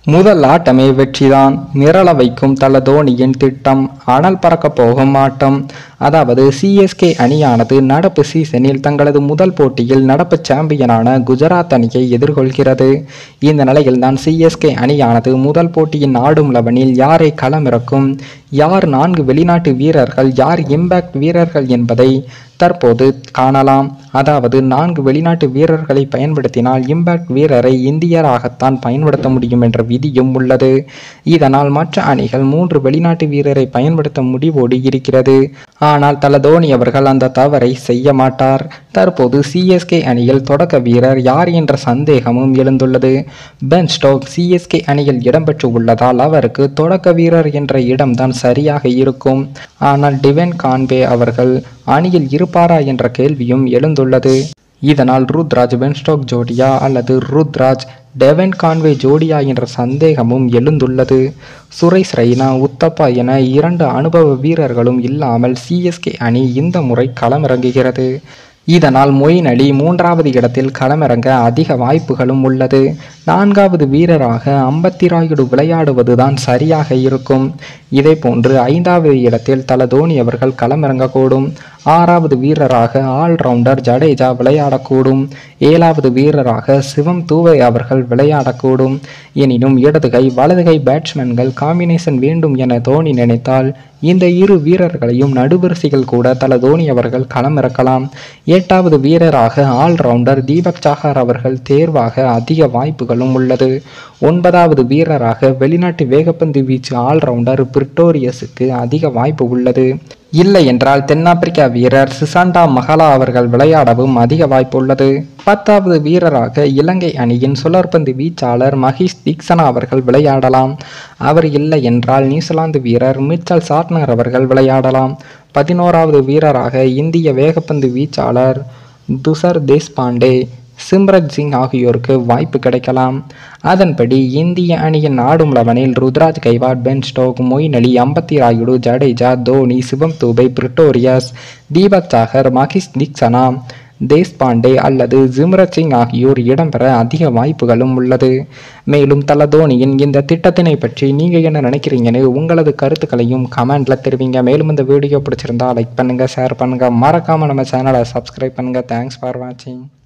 முதல் ஆட்டமே வெற்றிதான் மிரள வைக்கும் தல தோனியின் திட்டம் அனல் பறக்க போகும் ஆட்டம் அதாவது சிஎஸ்கே அணியானது நடப்பு சீசனில் தங்களது முதல் போட்டியில் நடப்பு சாம்பியனான குஜராத் அணியை எதிர்கொள்கிறது இந்த நிலையில் தான் சிஎஸ்கே அணியானது முதல் போட்டியின் ஆடும் லெவனில் யாரை களமிறக்கும் யார் நான்கு வெளிநாட்டு வீரர்கள் யார் இம்பாக்ட் வீரர்கள் என்பதை தற்போது காணலாம் அதாவது நான்கு வெளிநாட்டு வீரர்களை பயன்படுத்தினால் இம்பாக்ட் வீரரை இந்தியராகத்தான் பயன்படுத்த முடியும் என்ற விதியும் உள்ளது இதனால் மற்ற அணிகள் மூன்று வெளிநாட்டு வீரரை பயன்படுத்த முடிவோடு இருக்கிறது ஆனால் தல தோனி அவர்கள் அந்த தவறை செய்ய மாட்டார் தற்போது சிஎஸ்கே அணியில் தொடக்க வீரர் யார் என்ற சந்தேகமும் எழுந்துள்ளது பென் ஸ்டோக் சிஎஸ்கே அணியில் இடம்பெற்று உள்ளதால் அவருக்கு தொடக்க வீரர் என்ற இடம்தான் சரியாக இருக்கும் ஆனால் டிவென் கான்வே அவர்கள் அணியில் இருப்பாரா என்ற கேள்வியும் எழுந்துள்ளது இதனால் ருத்ராஜ் பென்ஸ்டோக் ஜோடியா அல்லது ருத்ராஜ் டெவன் கான்வே ஜோடியா என்ற சந்தேகமும் எழுந்துள்ளது சுரேஷ் ரெய்னா உத்தப்பா என இரண்டு அனுபவ வீரர்களும் இல்லாமல் சிஎஸ்கே அணி இந்த முறை களமிறங்குகிறது இதனால் மொயின் அலி மூன்றாவது இடத்தில் களமிறங்க அதிக வாய்ப்புகளும் உள்ளது நான்காவது வீரராக அம்பத்தி ராயுடு விளையாடுவதுதான் சரியாக இருக்கும் இதே போன்று ஐந்தாவது இடத்தில் தல தோனி அவர்கள் களமிறங்கக்கூடும் ஆறாவது வீரராக ஆல்ரவுண்டர் ஜடேஜா விளையாடக்கூடும் ஏழாவது வீரராக சிவம் தூவை அவர்கள் விளையாடக்கூடும் எனினும் இடதுகை வலதுகை பேட்ஸ்மேன்கள் காம்பினேஷன் வேண்டும் என தோனி நினைத்தால் இந்த இரு வீரர்களையும் நடுவரிசைகள் கூட தல தோனி அவர்கள் களமிறக்கலாம் எட்டாவது வீரராக ஆல்ரவுண்டர் தீபக் சாஹர் அவர்கள் தேர்வாக அதிக வாய்ப்புகளும் உள்ளது ஒன்பதாவது வீரராக வெளிநாட்டு வேகப்பந்து வீச்சு ஆல்ரவுண்டர் பிரிட்டோரியஸுக்கு அதிக வாய்ப்பு உள்ளது இல்லை என்றால் தென்னாப்பிரிக்கா வீரர் சிசாண்டா மஹலா அவர்கள் விளையாடவும் அதிக வாய்ப்பு உள்ளது பத்தாவது வீரராக இலங்கை அணியின் சுழற்பந்து வீச்சாளர் மஹிஷ் தீக்ஷனா அவர்கள் விளையாடலாம் அவர் இல்லை என்றால் நியூசிலாந்து வீரர் மிச்சல் சாட்னர் அவர்கள் விளையாடலாம் பதினோராவது வீரராக இந்திய வேகப்பந்து வீச்சாளர் துசர் தேஷ்பாண்டே சிம்ரத் சிங் ஆகியோருக்கு வாய்ப்பு கிடைக்கலாம் அதன்படி இந்திய அணியின் ஆடும் லெவனில் Ruturaj Gaikwad Ben Stoke Moeen Ali Ambati Rayudu Jadeja Dhoni Shivam Dube Pretorius Deepak Chahar Maheesh Theekshana Deshpande அல்லது ஜிம்ரத் சிங் ஆகியோர் இடம்பெற அதிக வாய்ப்புகளும் உள்ளது மேலும் தல தோனியின் இந்த திட்டத்தினை பற்றி நீங்கள் என்ன நினைக்கிறீங்கன்னு உங்களது கருத்துக்களையும் கமெண்ட்ல தெரிவிங்க மேலும் இந்த வீடியோ பிடிச்சிருந்தா லைக் பண்ணுங்க ஷேர் பண்ணுங்க மறக்காம நம்ம சேனலை சப்ஸ்கிரைப் பண்ணுங்க தேங்க்ஸ் ஃபார் வாட்சிங்